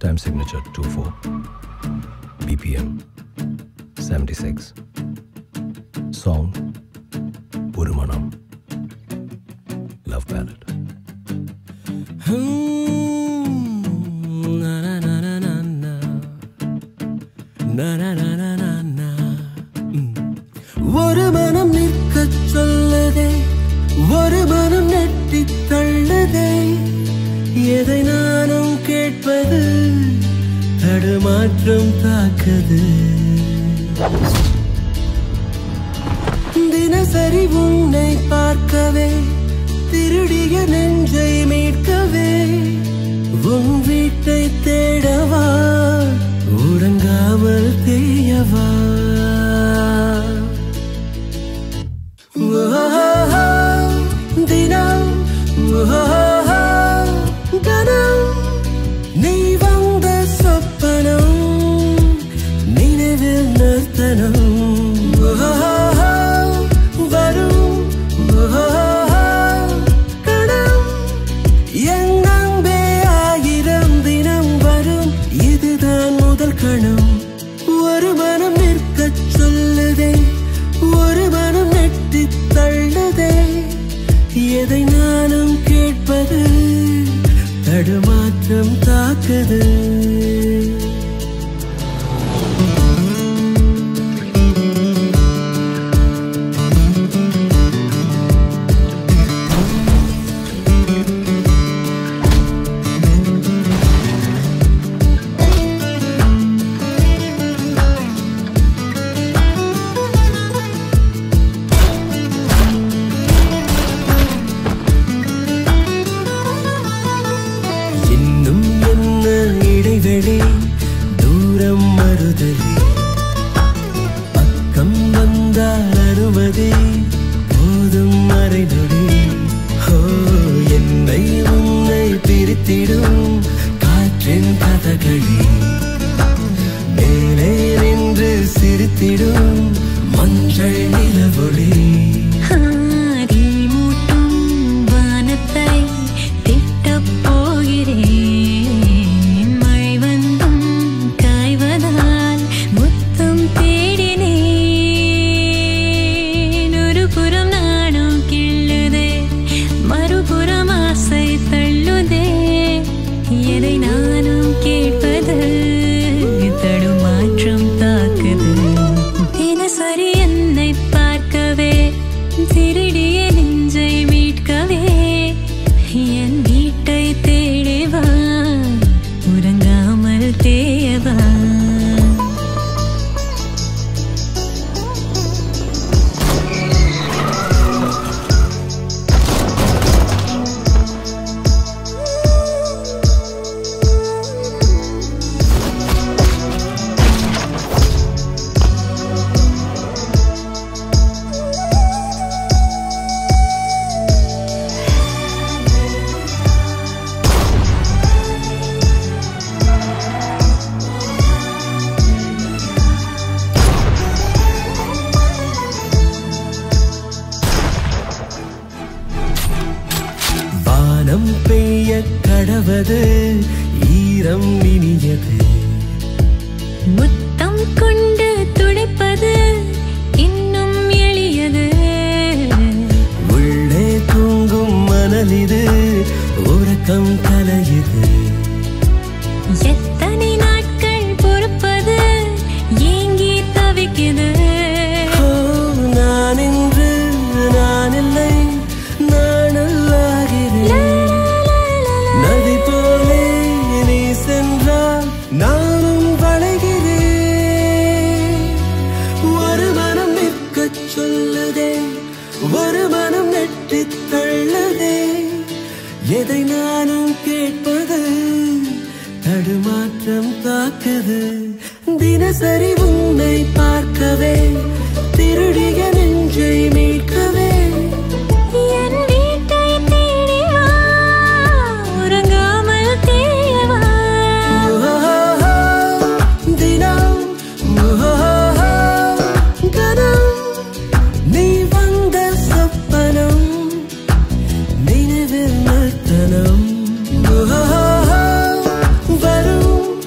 Time signature 24. BPM 76. Song ஒரு மனம் Love ballad. ஒரு மனம் நிற்க சொல்லுதே ஒரு மனம் நெட்டி தள்ளுதே எதை நானும் கேட்பது தடுமாற்றம் தாக்குது தினசரி உன்னை பார்க்கவே திருடிய நெஞ்சை மீட்கவே உன் வீட்டை தேடவா உறங்காமல் தேயவா ஓஹோ, தினம் ஓஹோ, கணம் நீ வந்த சொப்பனம் நினைவில் நிறுத்தனம் ஓஹோ, வரும் ஓஹோ, கணம் என் அன்பே ஆயிரம் தினம் வரும் இதுதான் முதல் கணம் ஒரு மனம் நிற்கச் சொல்லுதே ஒரு மனம் நெட்டி தள்ளுதே எதை நானும் கேட்பது தடுமாற்றம் தாக்குது இன்னும் என்ன இடைவெளி தூரம் மறுதலி பக்கம் வந்தால் அனுமதி போதும் மறைநொடி ஹோ என்னை உன்னை பிரித்திடும் காற்றின் கதகளி மேலே நின்று சிரித்திடும் மஞ்சள் நிலவொளி ஆதி மூட்டும் வானத்தை திட்டப் போகிறேன் மழை வந்தும் காய்வதால் முத்தம் தேடினேன் ஒரு புறம் நானும் கிள்ளுதே மறுபுறம் ஆசை தள்ளுதே எதை நானும் கேட்பது தடுமாற்றம் தாக்குது தினசரி என்னை பார்க்கவே திருடிய நெஞ்சை மீட்கவே என் வீட்டை தேடிவா உறங்காமல் தேயவா வானம் பெய்ய கடவது ஈரம் இனியது முத்தம் கொண்டு துடைப்பது இன்னும் எளியது உள்ளே தூங்கும் மணலிது உறக்கம் கலையுது எத்தனை நாட்கள் பொறுப்பது ஏங்கி தவிக்குது ஓ, நான் இன்று நான் இல்லை நானல்லாகிறேன் நதி போலே நீ சென்றால் நானும் வளைகிறேன் ஒரு மனம் நிற்கச் சொல்லுதே ஒரு மனம் நெட்டித் தள்ளுதே எதை நானும் கேட்பது தடுமாற்றம் தாக்குது தினசரி உன்னை பார்க்கவே திருடிய நெஞ்சை மீட்கவே என் வீட்டை தேடி வா உறங்காமல் தேயவா ஓஹோ, தினம் ஓஹோ, கணம் நீ வந்த சொப்பனம் நினைவில் நிறுத்தனம் ஓஹோ, வரும்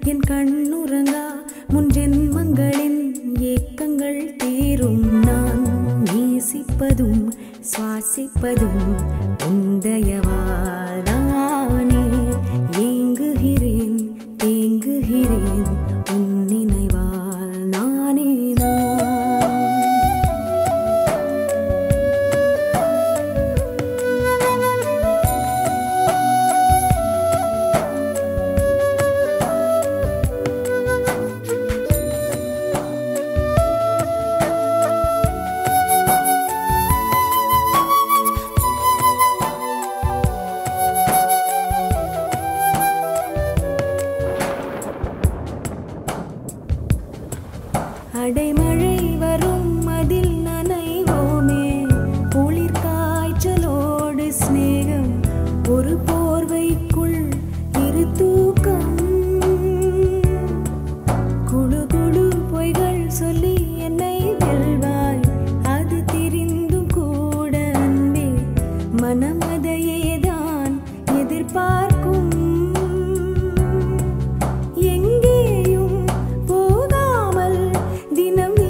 என் கண்ணுறங்கா முன் ஜென்மங்களின் ஏக்கங்கள் தீரும் நான் நேசிப்பதும் சுவாசிப்பதும் உந்தயவாதானே ஏங்குகிறேன் தேங்குகிறேன் உன் நினைவால் நானே நான் அடைமழை வரும் அதில் நனைவோமே குளிர் காய்ச்சலோடு சிநேகம் ஒரு போர்வைக்குள் இரு தூக்கம் குழு குழு பொய்கள் சொல்லி என்னை வெல்வாய் அது தெரிந்தும் கூட அன்பே மனம் அதையேதான் எதிர்பார்க்கும் எங்கேயும் போகாமல் தினம்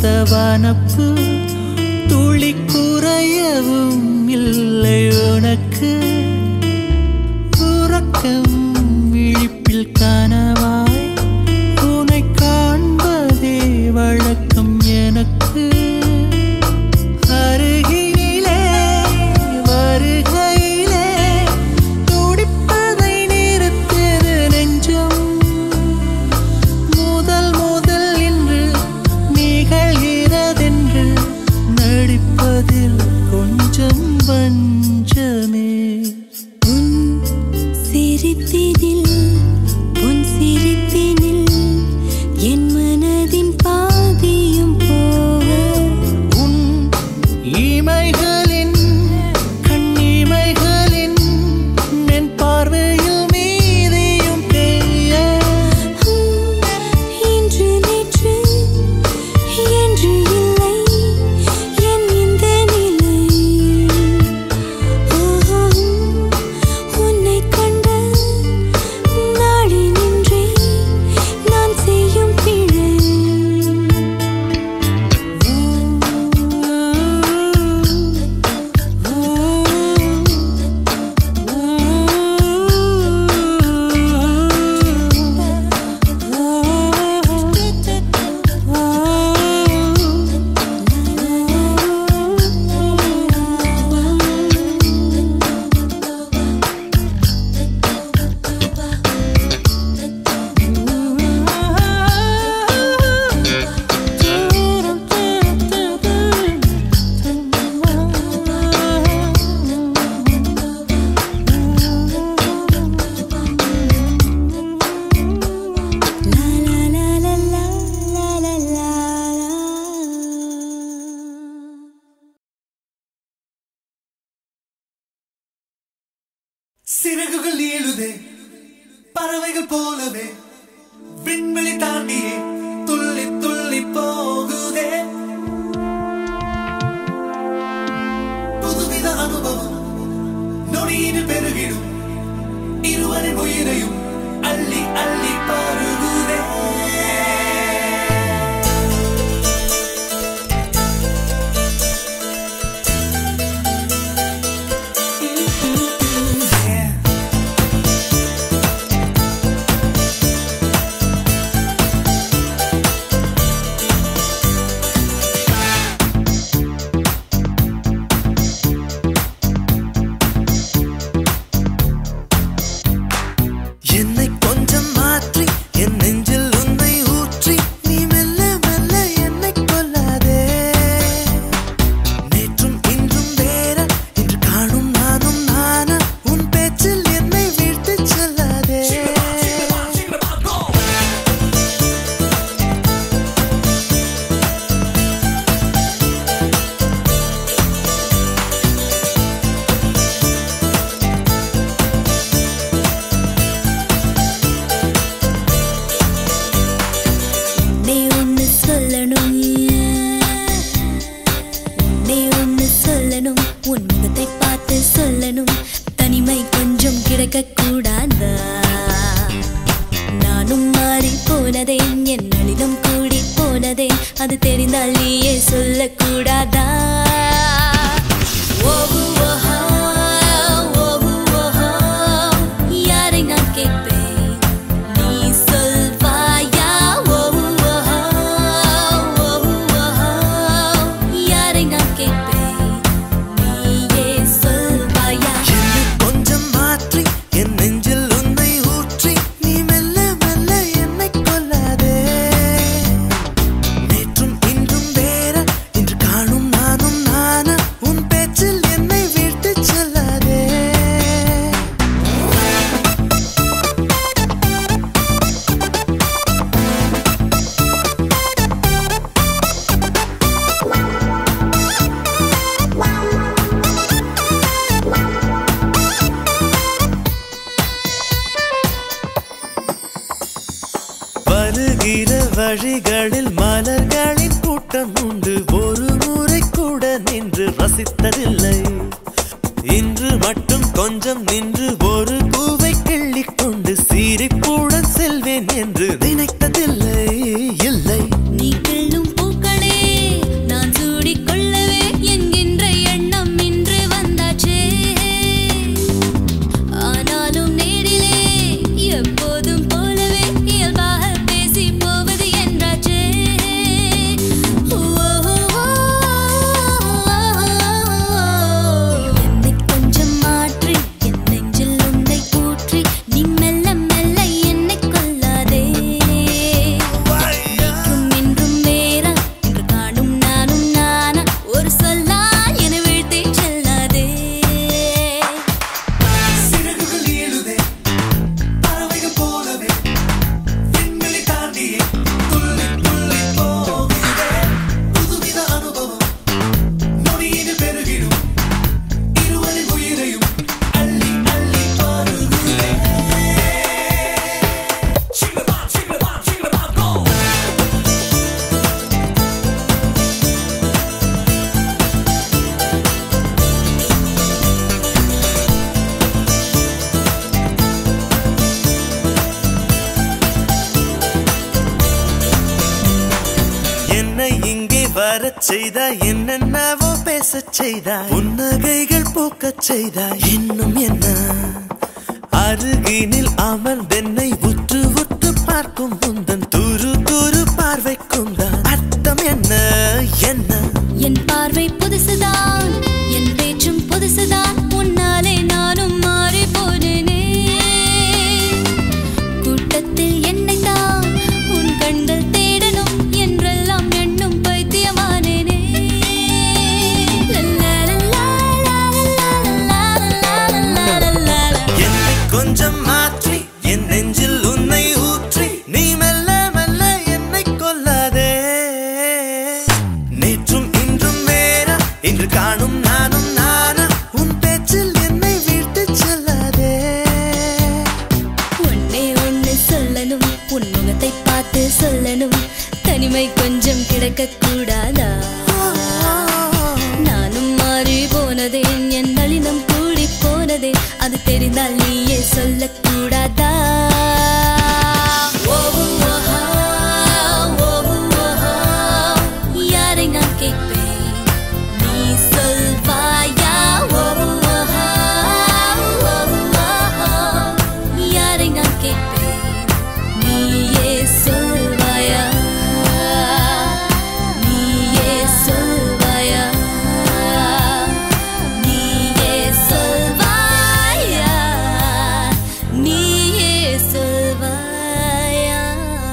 பூத்த வனப்பு துளி குறையவும் இல்லை உனக்கு உறக்கம் விழிப்பில் கனவாய் உனை காண்பதே வழக்கம் எனக்கு அருகினிலே வருகையிலே துடிப்பதை நிறுத்தது நெஞ்சம் முதல் முதல் இன்று நிகழ்கிறதென்று நடிப்பதில் கொஞ்சம் வஞ்சமே உன் சிரிப்பினில் உன் சிரிப்பினில் என் மனதின் பாதியும் போக உன் இமைகளின் கண்ணிமைகளின் என் பார்வையில் மீதியும் பெய்ய இன்று நேற்று என்று இல்லை என் இந்த நிலை ஆஹா, உன்னை கண்ட நாடி நின்றே நான் செய்யும் பிழை La la la la la la la la சிறகுகள் ஏழுதே பறவைகள் போலவே விண்வெளி தாண்டியே துள்ளி துள்ளி போகுதே புதுவித அனுபவம் நொடியில் பெருகிடும் இருவரின் உயிரையும் அள்ளி அள்ளி பருகுதே என்னை கொஞ்சம் மாற்றி என் நெஞ்சில் உன்னை ஊற்றி நீ மெல்ல மெல்ல என்னை கொல்லாதே நேற்றும் இன்றும் வேற இன்று காணும் நானும் நானா உன் பேச்சில் என்னை வீழ்த்திச் செல்லாதே நீ ஒன்னு சொல்லணும் நீ ஒன்னு சொல்லணும் உன் முகத்தை பார்த்து சொல்லணும் தனிமை கொஞ்சம் கிடைக்க கூடாதா நானும் மாறி போனதே என் நளினம் கூடி போனதே அது தெரிந்தால் நீயே சொல்லக்கூடாதா ஓஹு ஓஹா, ஓஹு ஓஹா, யாரை நான் கேட்பேன் நீ சொல்வாயா ஓஹு ஓஹா, ஓஹு ஓஹா, யாரை நான் கேட்பேன் நீயே சொல்வாயா என்னை கொஞ்சம் மாற்றி என் நெஞ்சில் உன்னை ஊற்றி நீ மெல்ல மெல்ல என்னை கொல்லாதே நேற்றும் இன்றும் வேற இன்று காணும் நானும் நானா உன் பேச்சில் என்னை வீழ்த்திச் செல்லாதே வருகிற வழிகளில் மலர்களின் கூட்டம் உண்டு ஒரு முறை கூட நின்று ரசித்ததில்லை இன்று மட்டும் கொஞ்சம் நின்று ஒரு பூவை கிள்ளிக் கொண்டு சிரிப்புடன் செல்வேன் என்று நினைத்ததில்லை இல்லை நீ கிள்ளும் பூக்களே வரச் செய்தாய் என்னென்னவோ பேசச் செய்தாய் புன்னகைகள் பூக்கச் செய்தாய் இன்னும் என்ன அருகினில் அமர்ந்தென்னை உற்று உற்று பார்க்கும் முந்தன் துரு துரு பார்வைக்கும் தான் அர்த்தம் என்ன என்ன என் பார்வை புதுசுதான் என் பேச்சும் புதுசுதான் உன்னாலே நானும் மாறி போனேனே கூட்டத்தில் என்னை தான் உன் கண்கள் தேடணும் என்றெல்லாம் எண்ணும் பைத்தியமானேனே லல்லா லல்லா லல்லா லல்லா லல்லா லல்லா என்னை கொஞ்சம் மாற்றி என் நெஞ்சில் உன்னை ஊற்றி நீ மெல்ல மெல்ல என்னை கொல்லாதே நேற்றும் இன்றும் வேற இன்று காணும் நானும் நானா உன் பேச்சில் என்னை விட்டு செல்லாதே ஒன்னே ஒண்ணு சொல்லணும் உன் முகத்தை பார்த்து சொல்லணும் தனிமை கொஞ்சம் கிடக்க கூடாதா நானும் மாறி போனதே என் நளினம் கூடி போனதே அது தெரிந்தால் நீயே சொல்லக்கூடாதா ஓவும் ஓஹா, ஓவும் ஓஹா, யாரை நான் கேட்பேன் நீ சொல்வாயா ஓவும் ஓஹா, ஓவும் ஓஹா, யாரை நான் கேட்பேன் நீயே சொல்வாயா நீயே சொல்வாயா நீயே சொல்வாயா நீயே சொல்வாயா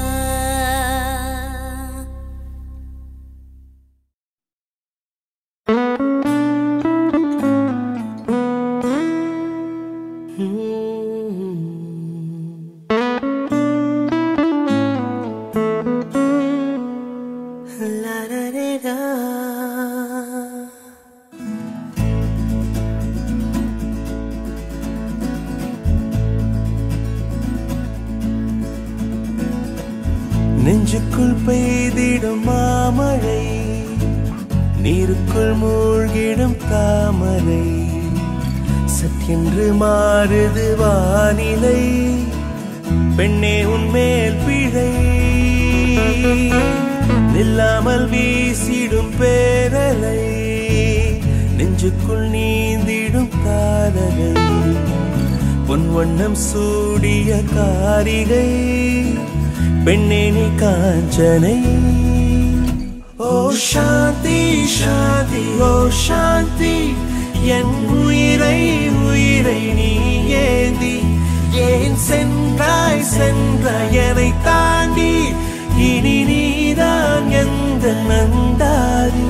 நெஞ்சுக்குள் பெய்திடும் மாமழை நீருக்குள் மூழ்கிடும் தாமரை சற்றென்று மாறுது வானிலை பெண்ணே உன்மேல் பிழை நில்லாமல் வீசிடும் பேரலை நெஞ்சுக்குள் நீந்திடும் காதலை பொன் வண்ணம் சூடிய காரிகை பெண்ணே நீ காஞ்சனை ஓ சாந்தி சாந்தி ஓ சாந்தி என் உயிரை உயிரை நீ ஏந்தி ஏன் சென்றாய் சென்றாய் என்னை தாண்டி இனி நீதான் எந்த நந்தாரி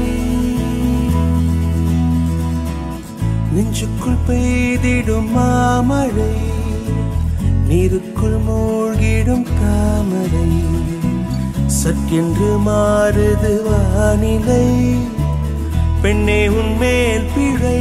நெஞ்சுக்குள் பெய்திடும் மாமழை நீருக்குள் மூழ்கிடும் தாமரை சற்றென்று மாறுது வானிலை பெண்ணே உன்மேல் பிழை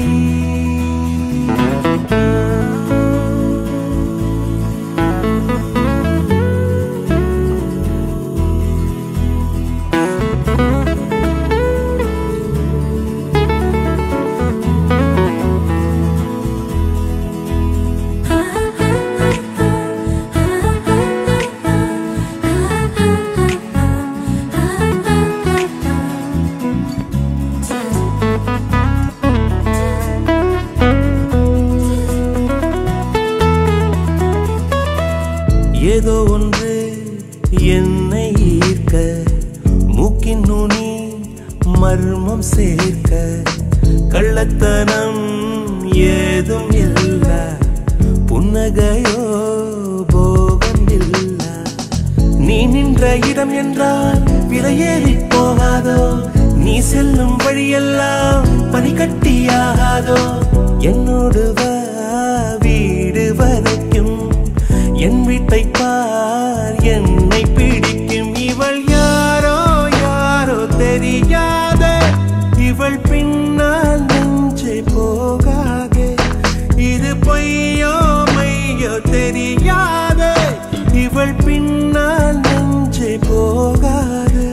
ஏதோ ஒன்று என்னை ஈர்க்க மூக்கின் நுனி மர்மம் சேர்க்க கள்ளத்தனம் ஏதும் இல்ல புன்னகையோ போகம் இல்ல நீ நின்ற இடம் என்றால் விலையேறி போகாதோ நீ செல்லும் வழியெல்லாம் பனிக்கட்டியாகாதோ என்னோடு வா வீடு வரைக்கும் என் வீட்டை பார் என்னை பிடிக்கும் இவள் யாரோ யாரோ தெரியாத இவள் பின்னால் நெஞ்சை போகாதே இது பொய்யோ மையோ தெரியாத இவள் பின்னால் நெஞ்சை போகாது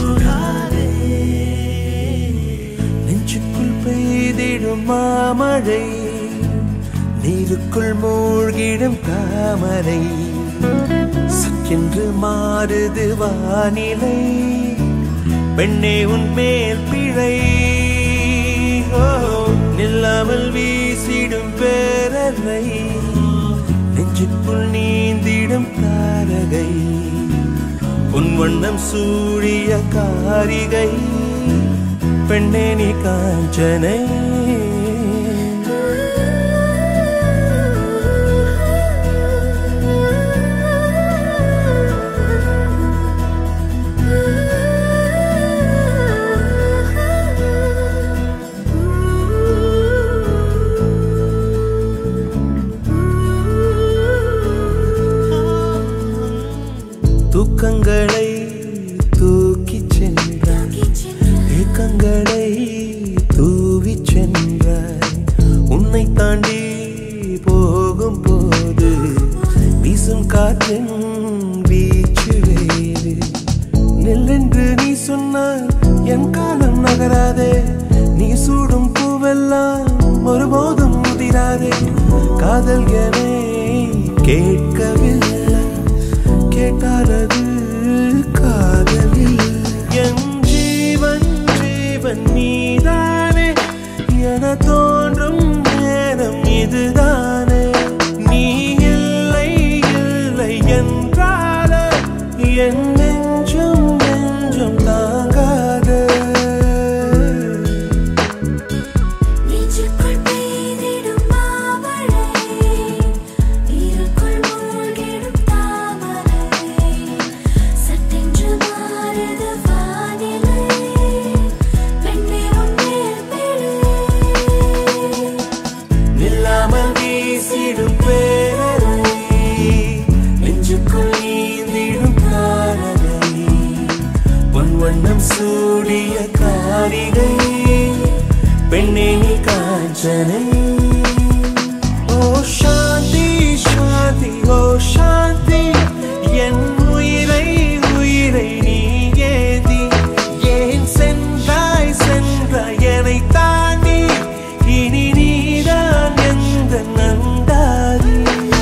நெஞ்சுக்குள் பெய்திடும் மாமழை நீருக்குள் மூழ்கிடும் தாமரை சற்றென்று மாறுது வானிலை பெண்ணே உன் மேல் பிழை ஓ, நில்லாமல் வீசிடும் பேரலை நெஞ்சுக்குள் நீந்திடும் தாரகை உன் வண்ணம் சூழிய காரிகை பெண்ணே நீ காஞ்சனை தூக்கங்களை தூக்கிச் சென்றாய் ஏக்கங்களை தூவிச் சென்றாய் உன்னை தாண்டி போகும் போது வீசும் காற்றின் வீச்சு வேறு நெல்லென்று நீ சொன்னால் என் காலம் நகராதே நீ சூடும் பூவெல்லாம் ஒருபோதும் முதிராதே காதல் என கேட்கவில்லை கேட்டாலது காதலில் என் ஜீவன் ஜீவன் நீதானே என தோன்றும் நேரம் இதுதானே நீ இல்லை இல்லை என்றால என் நெஞ்சம் நெஞ்சம் தாங்காத நெஞ்சுக்குள் பெய்திடும் மாமழை, நீருக்குள் மூழ்கிடும் தாமரை. சட்டென்று மாறுது வானிலை, பெண்ணே உன் மேல் பிழை. நில்லாமல் வீசிடும் பேரலை நெஞ்சுக்குள் நீந்திடும் காரலை பொன் வண்ணம் சூடிய காரிகை பெண்ணே நீ காஞ்சனை ஓ சாந்தி சாந்தி ஓ சாந்தி என் உயிரை உயிரை நீ ஏந்தி ஏன் சென்றாய் சென்றாய் என்னை தாண்டி இனி நீதான் எந்த நந்தாதி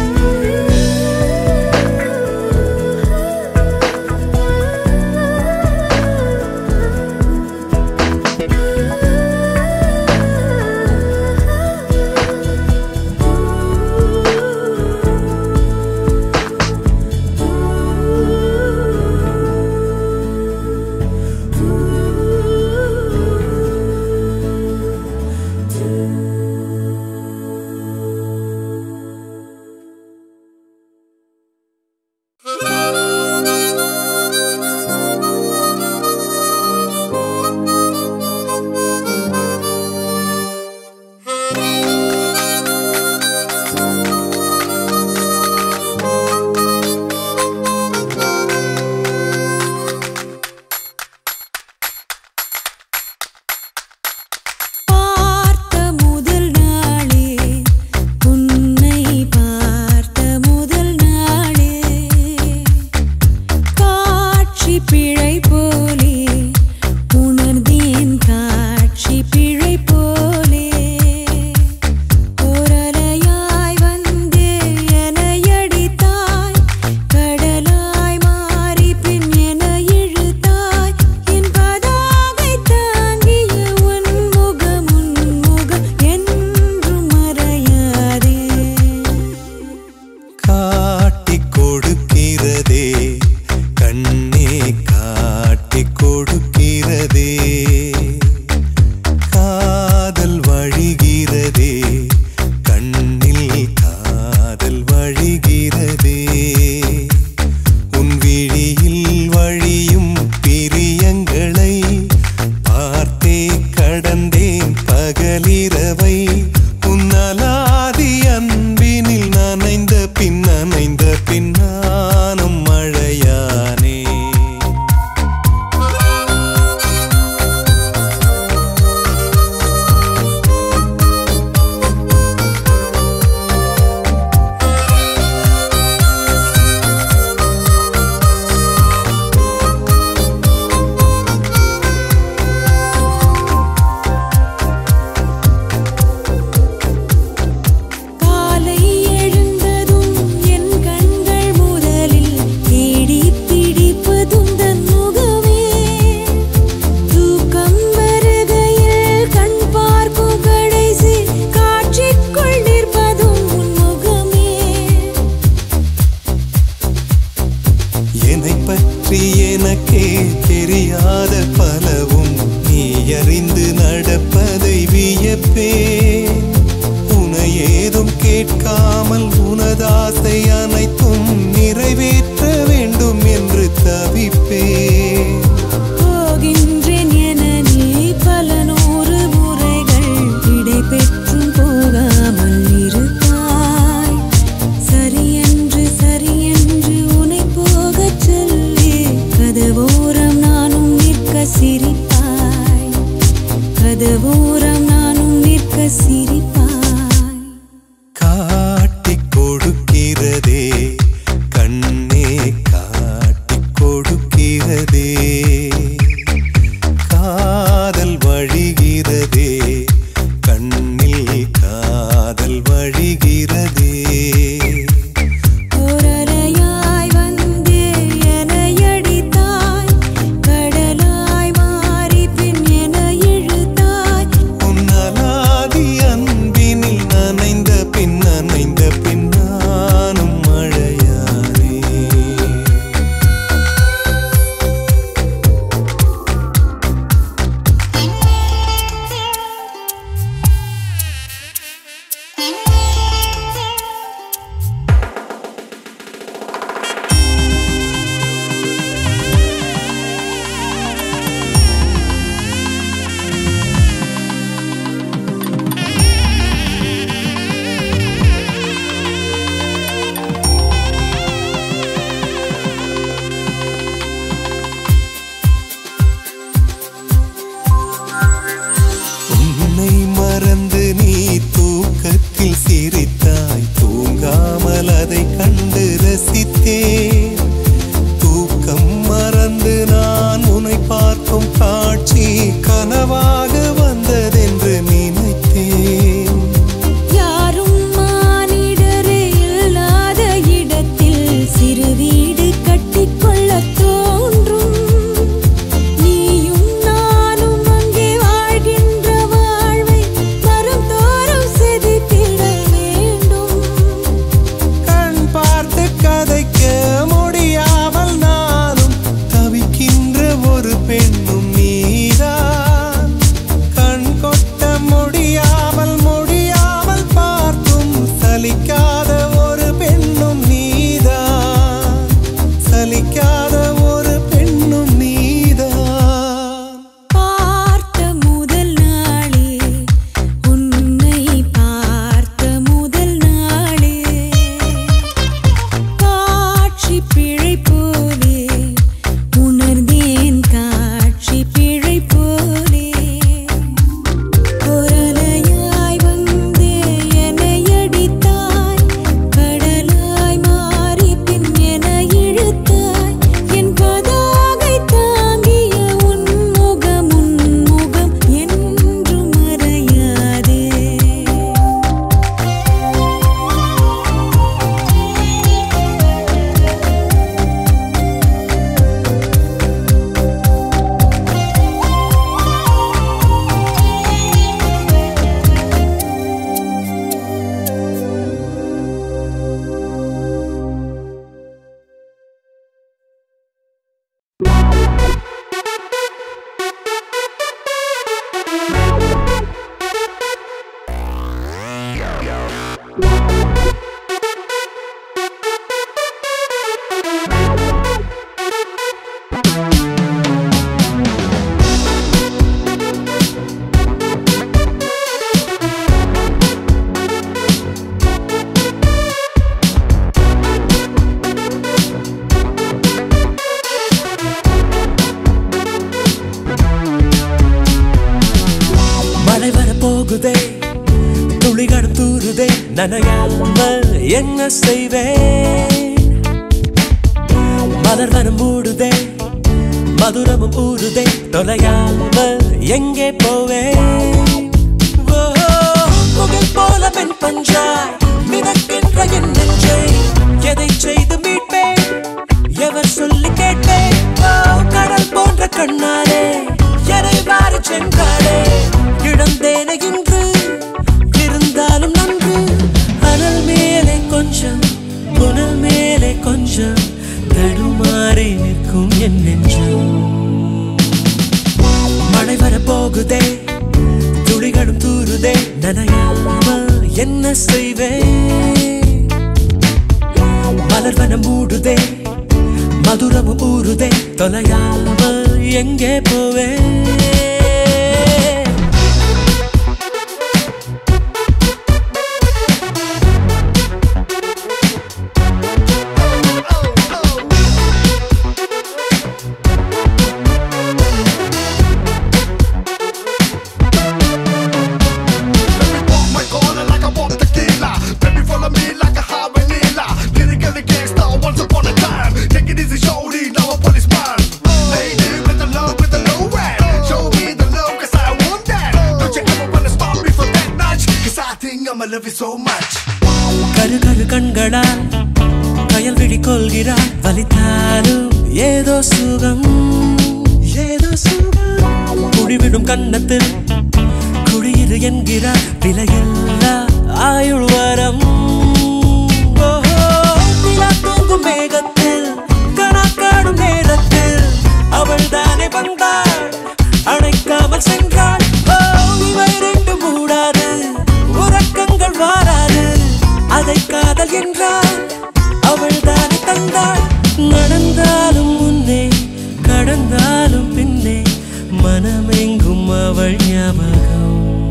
பார்த்த முதல் நாளே உன்னை பார்த்த முதல் நாளே காட்சி பிழை போலே உணர்ந்தேன் காட்சி பிழை போலே ஓரலையாய் வந்தே என்னை அடித்தாய் கடலாய் மாறி பின் என இழுத்தாய் என் பதாகை தாங்கிய உன் முகம் உன் முகம் என்றும் மறையாதே காட்டிக் கொடுக்கிறதே கண்ணே காட்டிக் கொடுக்கிறதே காதல் வழிகிறதே கண்ணில் காதல் வழிகிறதே உன் விழியில் வழியும் பிரியங்களை பார்த்தே கடந்தேன் பகலிரவை உன்னலாதி அன்பினில் நனைந்த பின் நனைந்த பின்னானும் மழை என்னை பற்றி எனக்கே தெரியாத பலவும் நீ அறிந்து நடப்பதை வியப்பேன் உனை ஏதும் கேட்காமல் உனதாசை அனைத்தும் நிறைவேற்ற வேண்டும் என்று தவிப்பேன் போகின்றேன் என நீ பல நூறு முறைகள் விடை பெற்றும் போகாமல் இருப்பாய் சரியென்று சரியென்று உன்னை போகச் சொல்லி கதவோரம் நானும் நிற்க சிரிப்பாய் கதவோரம் நானும் நிற்க சிரிப்பாய் காட்டிக் கொடுக்கிறதே கண்ணே காட்டிக் கொடுக்கிறதே காதல் வழிகிறதே கண்ணில் காதல் வழிகிறதே ஓரலையாய் வந்தே என்னை அடித்தாய் கடலாய் மாறி பின் என இழுத்தாய் உன்னலாதி அன்பினில் நனைந்த பின் நனைந்த பின் நானும் மழையானே உன்னை மறந்து நீ தூக்கத்தில் சிரித்தாய் தூங்காமல் அதை கண்டு ரசித்தேன் தூக்கம் மறந்து நான் உன்னை பார்க்கும் காட்சி கனவாக வந்ததென்று நினைத்தேன் யாரும் மானிடரே இல்லாத இடத்தில் சிறு வீடு கட்டிக்கொள்ளத் தோன்றும் நீயும் நானும் அங்கே வாழ்கின்ற வாழ்வை தரம் தோறும் செதுக்கிட வேண்டும் கண் பார்த்து கதைக்க முடியாமல் நானும் தவிக்கின்ற ஒரு பெண்ணும் நீதான் கண் கொட்ட முடியாமல் முடியாமல் பார்த்தும் சலிக்காத ஒரு பெண்ணும் நீதான் சலிக்காத ஒரு பெண்ணும் நீதான் பார்த்த முதல் நாளே உன்னை பார்த்த முதல் நாளே காட்சி பிழை போலே உணர்ந்தேன் காட்சி பிழை போலே ஒரலையாய் வந்தே என்னை அடித்தாய் கடலாய் மாறி பின் என இழுத்தாய் என் பதாகை தாங்கிய உன் முகம் உன் முகம் என்றும் மறையாதே மழை வர போகுதே துளிகள் தூருதே நனையாம என்ன செய்வேன் மலர் வனம் மூடுதே மதுரமும் ஊறுதே தொலையாம எங்கே போவேன் ஓ, முகில் போல பெண் பஞ்சாய் மிதக்கின்ற என் நெஞ்சை எதை செய்து மீட்பேன் எவர் சொல்லி கேட்பேன் ஓ, கடல் போன்ற கண்ணாலே எதை வாரி சென்றாளே இழந்தேனே இன்று இருந்தாலும் நன்று அனல் மேலே கொஞ்சம் புனல் மேலே கொஞ்சம் தடுமாறி தடுமாறி நிற்கும் என் நெஞ்சம் மழை வர போகுதே துளிகளும் தூருதே நனையாம என்ன செய்வேன் மலர்வனம் மூடுதே மதுரமும் ஊறுதே தொலையாம எங்கே போவேன் walk my corner like I want tequila. Baby, follow me like a high vanilla. Lyrically gangsta once upon a time. Take it easy, shorty, now a policeman. Lady with the love, with the low rent. Show me the love, cause I want that. Don't you ever wanna stop me from that notch? Cause I think I'ma love you so much. கரு கரு கண்களால் கயல் விழி கொள்கிறாள் வலித்தாலும் ஏதோ சுகம் ஏதோ சுகம் குடிவிடும் கன்னத்தில் குடியிரு என்கிறார் விலையில்லா ஆயுள் வரம் ஓஹோ, நிலா தூங்கும் மேகத்தில் கணக்காடும் நேரத்தில் அவள் தானே வந்தாள் அணைக்காமல் சென்றாள் ஓ, இவை ரெண்டு மூடாது உறக்கங்கள் வாராது அதை காதல் என்றாள் அவள் தானே தந்தாள் நடந்தாலும் முன்னே கடந்தாலும் பின்னே மனமெங்கும் அவள் ஞாபகம்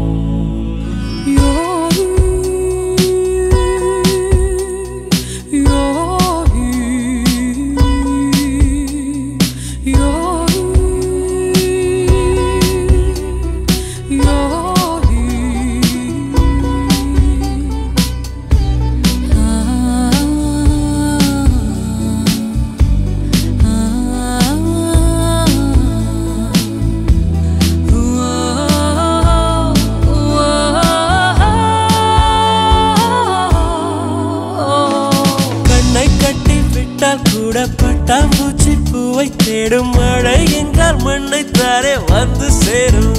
கண்ணை கட்டி விட்டால் கூட பட்டாம்பூச்சி பூவை தேடும் மழை என்றால் மண்ணை தாரே வந்து சேரும்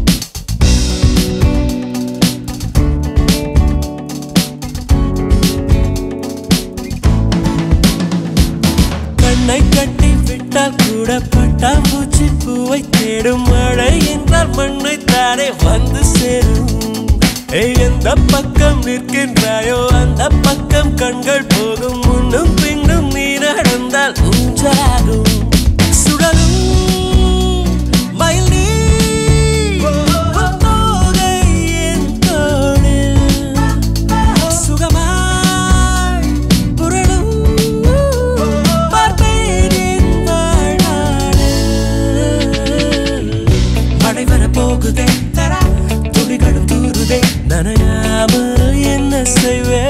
கண்ணை கட்டி விட்டால் கூட பட்டாம்பூச்சி பூவை தேடும் மழை என்றால் மண்ணை தாரே வந்து சேரும் ஏய், எந்த பக்கம் நிற்கின்றாயோ அந்த பக்கம் கண்கள் போகும் முன்னும் பின்னும் நீ நடந்தால் உஞ்சாகும் சுடலும் மயில் நீ தோகை என் தோளில் சுகமாய் புரளும் பார்ப்பேன் என் வாழ்நாளில். மழை வர போகுதே துளிகளும் தூருதே நனையாம என்ன செய்வே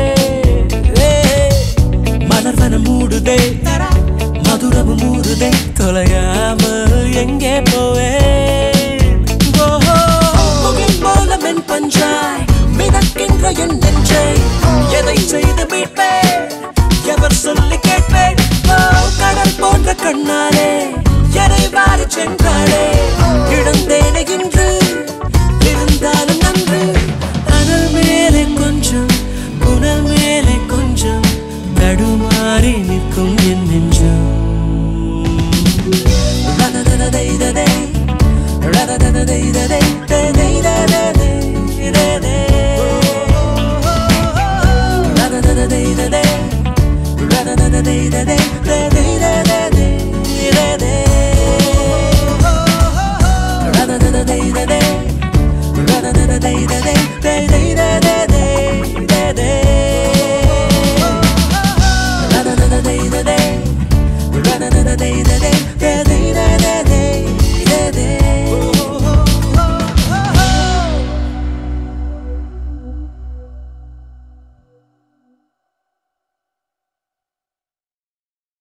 மலர்வனம் மூடுதே மதுரமும் மூடுதே தொலையாம எங்கே போவேன் ஓஹோ, முகில் போல மென் பஞ்சாய் மிதக்கின்ற என் நெஞ்சை எதை செய்து மீட்பேன் எவர் சொல்லி கேட்பேன் ஓ, கடல் போன்ற கண்ணாலே எனை வாரி சென்றாளே இழந்தேனே இன்று இருந்தாலும் நன்று அனல் மேலே கொஞ்சம் புனல் மேலே கொஞ்சம் தடுமாறி நிற்கும் என் நெஞ்சம் ரததததைததை, ரததததைததை,